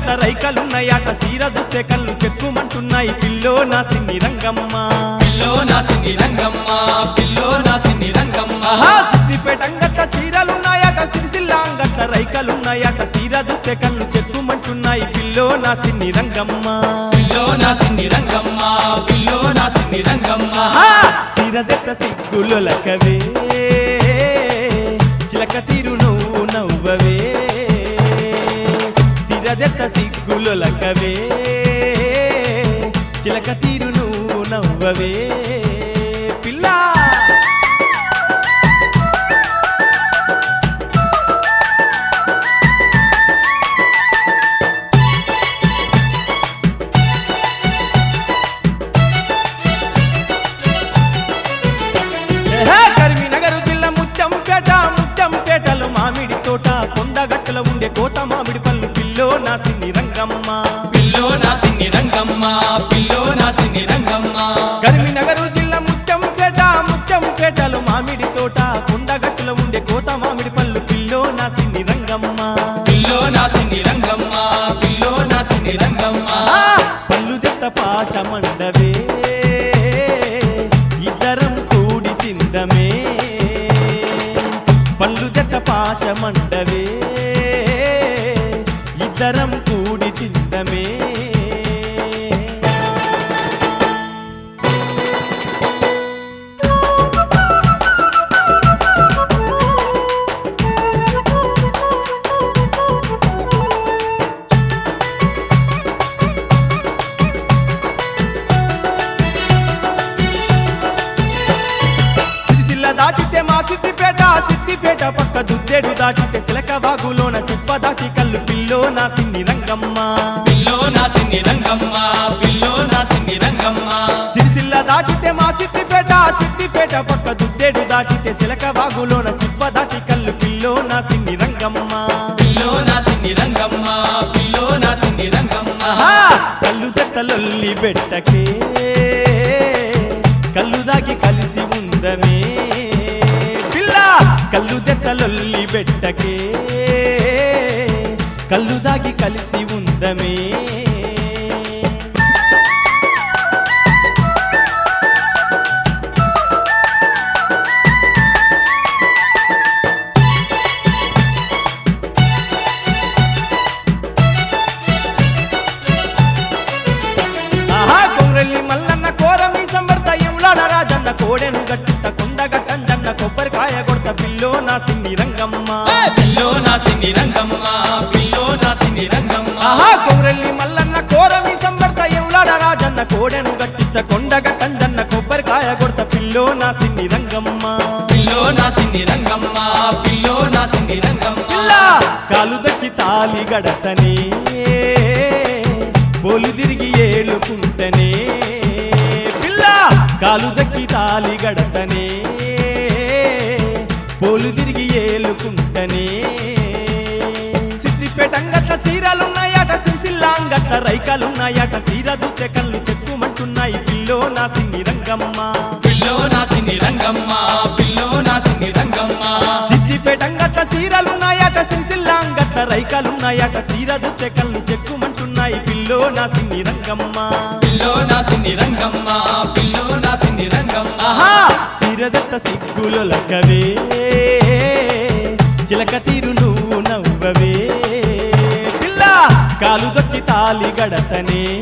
గట్ల రైకలున్నాయట సీర జుత్తె కళ్ళు చెక్కుమంటున్నాయి పిల్లో నా సిన్ని రంగమ్మ పిల్లో నా సిన్ని రంగమ్మ పిల్లో నా సిన్ని రంగమ్మ ఆహా సిద్దిపేట అంగట్ల చీరలున్నాయట సిరిసిల్లాంగట్ల రైకలున్నాయట సీర జుత్తె కళ్ళు చెక్కుమంటున్నాయి పిల్లో నా సిన్ని రంగమ్మ పిల్లో నా సిన్ని రంగమ్మ పిల్లో నా సిన్ని రంగమ్మ ఆహా సీరదెత్త సిగ్గులొలకవే చిలక తీరు నువ్వు నవ్వవే సీరదెత్త సిగ్గులొలకవే చిలక తీరు నువ్వు నవ్వవే పిల్లా ఏహే, కరీంనగర్ జిల్లా ముత్యంపేట ముత్యంపేటలో మామిడి తోట కొండగట్టులో ఉండే కోత మామిడి పళ్ళు పిల్లో నా సిన్ని రంగమ్మ పిల్లో నా సిన్ని రంగమ్మ పిల్లో నా సిన్ని రంగమ్మ కరీంనగర్ జిల్లా ముత్యంపేట ముత్యంపేటలో మామిడి తోట కొండగట్టులో ఉండే కోత మామిడి పళ్ళు పిల్లో నా సిన్ని రంగమ్మ పిల్లో నా సిన్ని రంగమ్మ పిల్లో నా సిన్ని రంగమ్మ ఆ, పళ్ళు దెత్త పాశ మండవే ఇద్దరం కూడి తిందమే పళ్ళు దెత్త పాశ మండవే ఇద్దరం కూడి తిందమే సిరిసిల్ల దాటితే మా సిద్దిపేట సిద్దిపేట పక్క దుద్దేడు దాటితే సిలక వాగులోన చిప్ప దాటి కళ్ళు పిల్లో నా సిన్ని రంగమ్మ పిల్లో నా సిన్ని రంగమ్మ పిల్లో నా సిన్ని రంగమ్మ సిరిసిల్ల దాటితే మా సిద్దిపేట సిద్దిపేట పక్క దుద్దేడు దాటితే సిలక వాగులోన చిప్ప దాటి కళ్ళు పిల్లో నా సిన్ని రంగమ్మ పిల్లో నా సిన్ని రంగమ్మ పిల్లో నా సిన్ని రంగమ్మ ఆహా కళ్ళు దెత్తలొల్లి బెట్టకే కళ్ళు దాగి కలిసి ఉందమే పిల్ల కళ్ళు దెత్తలొల్లి బెట్టకే కళ్ళు దాగి కలిసి ఉందమే ఆహా కొమ్రెల్లి మల్లన్న కోరమి సంబర్త ఎములాడ రాజన్న కోడెను గట్టిత కొండ గట్టంజన్న కొబ్బరికాయ కొడత పిల్లో నా సిన్ని రంగమ్మ పిల్లో నా సిన్ని రంగమ్మ పిల్లో నా సిన్ని రంగమ్మ ఆహా కొమ్రెల్లి మల్లన్న కోరమి సంబర్త ఎములాడ రాజన్న కోడెను గట్టిత కొండ గట్టంజన్న కొబ్బరికాయ కొడత పిల్లో నా సిన్ని రంగమ్మ పిల్లో నా సిన్ని రంగమ్మ పిల్లో నా సిన్ని రంగమ్మ పిల్ల కాలు దక్కి తాలి గడతనే పోలు తిరిగి ఏలుకుంటనే పిల్ల కాలు దక్కి తాలి గడతనే పోలు తిరిగి ఏలుకుంటనే సిద్దిపేట అంగట్ల చీరలున్నాయట సిరిసిల్లాంగట్ల రైకాలున్నాయట సీర దుత్తె కళ్ళు చెక్కుమంటున్నాయి పిల్లో నా సిన్ని రంగమ్మ పిల్లో నా సిన్ని రంగమ్మ పిల్లో నా సిన్ని రంగమ్మ సిద్దిపేట అంగట్ల చీరలున్నాయట సిరిసిల్లాంగట్ల రైకాలున్నాయట సీర దుత్తె కళ్ళు చెక్కుమంటున్నాయి పిల్లో నా సిన్ని రంగమ్మ పిల్లో నా సిన్ని రంగమ్మ పిల్లో నా సిన్ని రంగమ్మ ఆహా సిరదత్త సిగ్గులొలకవే చిలక తీరు నువ్వు నవ్వవే పిల్ల కాలు దొక్కి తాలి గడతనే